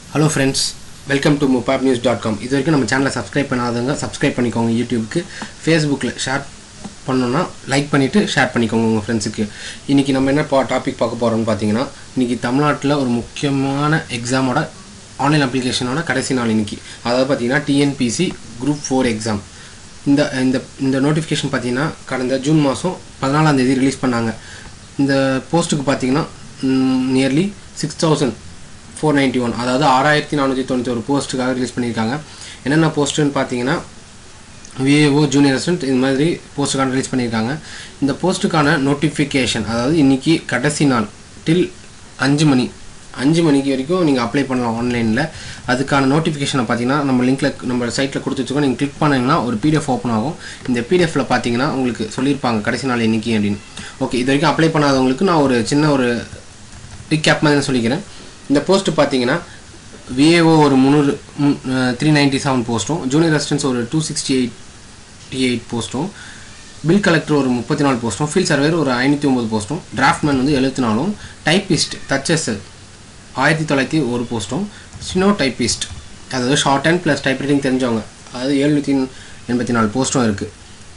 hello friends welcome to முப்பாப் news dot com இது வரைக்கும் நம்ம சேனலை சப்ஸ்கிரைப் பண்ணாதவங்க சப்ஸ்கிரைப் பண்ணிக்கோங்க யூடியூப்க்கு ஃபேஸ்புக்கில் ஷேர் பண்ணணும்னா லைக் பண்ணிவிட்டு ஷேர் பண்ணிக்கோங்க உங்கள் ஃப்ரெண்ட்ஸுக்கு இன்றைக்கி நம்ம என்ன பா டாபிக் பார்க்க போகிறோம்னு பார்த்தீங்கன்னா இன்றைக்கி தமிழ்நாட்டில் ஒரு முக்கியமான எக்ஸாமோட ஆன்லைன் அப்ளிகேஷனோட கடைசி நாள் இன்றைக்கி அதாவது பார்த்தீங்கன்னா டிஎன்பிசி குரூப் ஃபோர் எக்ஸாம் இந்த இந்த இந்த நோட்டிஃபிகேஷன் பார்த்தீங்கன்னா கடந்த ஜூன் மாதம் பதினாலாம் தேதி ரிலீஸ் பண்ணாங்க இந்த போஸ்ட்டுக்கு பார்த்தீங்கன்னா nearly six thousand four ninety one அதாவது ஆறாயிரத்தி நானூற்றி தொண்ணூற்றி ஒரு போஸ்ட்டுக்காக ரிலீஸ் பண்ணியிருக்காங்க என்னென்ன போஸ்ட்டுன்னு பார்த்தீங்கன்னா விஏஓ ஜூனியர் அசிஸ்டன்ட் இது மாதிரி போஸ்ட்டுக்கான ரிலீஸ் பண்ணியிருக்காங்க இந்த போஸ்ட்டுக்கான நோட்டிஃபிகேஷன் அதாவது இன்றைக்கி கடைசி நாள் டில் அஞ்சு மணி அஞ்சு மணிக்கு வரைக்கும் நீங்கள் அப்ளை பண்ணலாம் ஆன்லைனில் அதுக்கான நோட்டிஃபிகேஷனை பார்த்தீங்கன்னா நம்ம லிங்க்கில் நம்ம சைட்டில் கொடுத்து வச்சுக்கோ நீங்கள் கிளிக் பண்ணிங்கன்னா ஒரு பிடிஎஃப் ஓப்பன் ஆகும் இந்த பிடிஎஃப்ல பார்த்தீங்கன்னா உங்களுக்கு சொல்லியிருப்பாங்க கடைசி நாள் இன்னைக்கு அப்படின்னு ஓகே இது வரைக்கும் அப்ளை பண்ணாதவங்களுக்கு நான் ஒரு சின்ன ஒரு ரீகேப் மாதிரி நான் சொல்லிக்கிறேன் இந்த போஸ்ட் பார்த்தீங்கன்னா விஏஓ ஒரு முந்நூறு த்ரீ நைன்ட்டி செவன் போஸ்ட்டும் ஜூனியர் அசிஸ்டன்ஸ் ஒரு டூ சிக்ஸ்டி எயிட்டி எயிட் போஸ்ட்டும் பில் கலெக்டர் ஒரு முப்பத்தி நாலு போஸ்ட்டும் ஃபீல்ட் சர்வேர் ஒரு ஐநூற்றி ஒம்பது போஸ்ட்டும் டிராஃப்ட்மேன் வந்து எழுபத்தி நாலும் டைப்பிஸ்ட் தச்சஸ் ஆயிரத்தி தொள்ளாயிரத்தி ஒரு போஸ்ட்டும் ஸ்னோ டைப்பிஸ்ட் அதாவது ஷார்ட் அண்ட் ப்ளஸ் டைப்ரைட்டிங் தெரிஞ்சவங்க அதாவது எழுநூற்றி எண்பத்தி நாலு போஸ்ட்டும் இருக்குது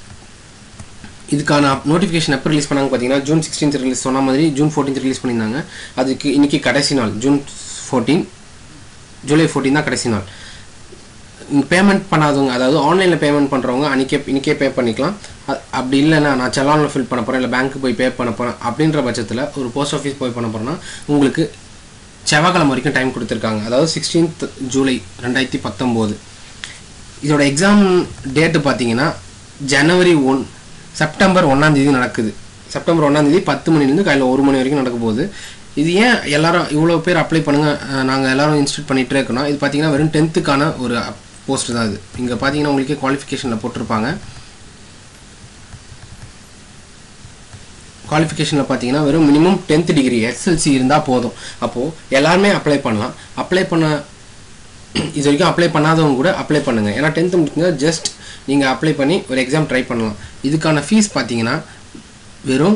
இதுக்கான நோட்டிஃபிகேஷன் எப்போ ரிலீஸ் பண்ணாங்க பார்த்தீங்கன்னா ஜூன் சிக்ஸ்டீன்த் ரிலீஸ் சொன்ன மாதிரி ஜூன் ஃபோர்டீன்த் ரிலீஸ் பண்ணியிருந்தாங்க அதுக்கு இன்றைக்கி கடைசி நாள் ஜூன் ஃபோர்டீன் ஜூலை ஃபோர்டீன் தான் கடைசி நாள் பேமெண்ட் பண்ணாதவங்க அதாவது ஆன்லைனில் பேமெண்ட் பண்ணுறவங்க அன்றைக்கே இன்றைக்கே பே பண்ணிக்கலாம் அப்படி இல்லைன்னா நான் செலானில் ஃபில் பண்ண போகிறேன் இல்லை பேங்க்கு போய் பே பண்ண போகிறேன் அப்படின்ற பட்சத்தில் ஒரு போஸ்ட் ஆஃபீஸ் போய் பண்ண போகிறேன்னா உங்களுக்கு செவ்வாய்க்கிழமை வரைக்கும் டைம் கொடுத்துருக்காங்க அதாவது சிக்ஸ்டீன்த் ஜூலை ரெண்டாயிரத்தி பத்தொம்போது இதோட எக்ஸாம் டேட்டு பார்த்தீங்கன்னா ஜனவரி ஒன் செப்டம்பர் ஒன்றாந்தேதி நடக்குது செப்டம்பர் ஒன்றாந்தேதி பத்து மணிலேருந்து காலையில் ஒரு மணி வரைக்கும் நடக்க போகுது இது ஏன் எல்லாரும் இவ்வளோ பேர் அப்ளை பண்ணுங்கள் நாங்கள் எல்லாரும் இன்ஸ்டியூட் பண்ணிகிட்டே இருக்கோம் இது பார்த்தீங்கன்னா வெறும் டென்த்துக்கான ஒரு போஸ்ட் தான் இது இங்கே பார்த்தீங்கன்னா உங்களுக்கே குவாலிஃபிகேஷனில் போட்டிருப்பாங்க குவாலிஃபிகேஷனில் பார்த்தீங்கன்னா வெறும் மினிமம் டென்த் டிகிரி எஸ்எல்சி இருந்தால் போதும் அப்போது எல்லாருமே அப்ளை பண்ணலாம் அப்ளை பண்ண இது வரைக்கும் அப்ளை பண்ணாதவங்க கூட அப்ளை பண்ணுங்கள் ஏன்னா டென்த்து முடிச்சுங்க ஜஸ்ட் நீங்கள் அப்ளை பண்ணி ஒரு எக்ஸாம் ட்ரை பண்ணலாம் இதுக்கான ஃபீஸ் பார்த்தீங்கன்னா வெறும்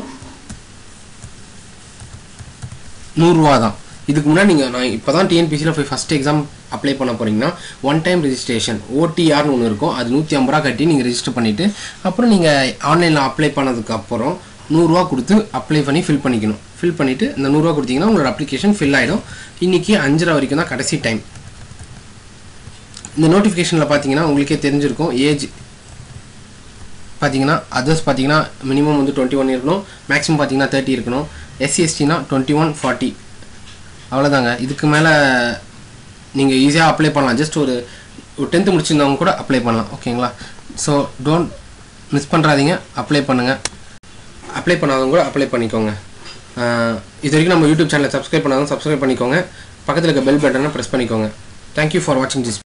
நூறுரூவா தான் இதுக்கு முன்னாடி நீங்கள் நான் இப்போ தான் டிஎன்பிசியில் போய் ஃபஸ்ட் எக்ஸாம் அப்ளை பண்ண போகிறீங்கன்னா ஒன் டைம் ரெஜிஸ்ட்ரேஷன் ஓடிஆர்னு ஒன்று இருக்கும் அது நூற்றி ஐம்பது ரூபா கட்டி நீங்கள் ரெஜிஸ்டர் பண்ணிவிட்டு அப்புறம் நீங்கள் ஆன்லைனில் அப்ளை பண்ணதுக்கு அப்புறம் நூறுரூவா கொடுத்து அப்ளை பண்ணி ஃபில் பண்ணிக்கணும் ஃபில் பண்ணிவிட்டு இந்த நூறுரூவா கொடுத்தீங்கன்னா உங்களோட அப்ளிகேஷன் ஃபில் ஆகிடும் இன்றைக்கி அஞ்சரை வரைக்கும் தான் கடைசி டைம் இந்த நோட்டிஃபிகேஷனில் பார்த்தீங்கன்னா உங்களுக்கே தெரிஞ்சிருக்கும் ஏஜ் பார்த்தீங்கன்னா அதர்ஸ் பார்த்தீங்கன்னா மினிமம் வந்து டுவெண்ட்டி ஒன் இருக்கணும் மேக்ஸிமம் பார்த்தீங்கன்னா தேர்ட்டி இருக்கணும் எஸ்சி எஸ்டினா டுவெண்ட்டி ஒன் ஃபார்ட்டி அவ்வளோதாங்க இதுக்கு மேலே நீங்கள் ஈஸியாக அப்ளை பண்ணலாம் ஜஸ்ட் ஒரு ஒரு டென்த்து முடிச்சிருந்தவங்க கூட அப்ளை பண்ணலாம் ஓகேங்களா ஸோ டோன்ட் மிஸ் பண்ணுறாதீங்க அப்ளை பண்ணுங்கள் அப்ளை பண்ணாதவங்க கூட அப்ளை பண்ணிக்கோங்க இது வரைக்கும் நம்ம யூடியூப் சேனலை சப்ஸ்கிரைப் பண்ணாதவங்க சப்ஸ்கிரைப் பண்ணிக்கோங்க பக்கத்தில் இருக்க பெல் பட்டனை ப்ரெஸ் பண்ணிக்கோங்க தேங்க்யூ ஃபார் வாட்சிங் திஸ்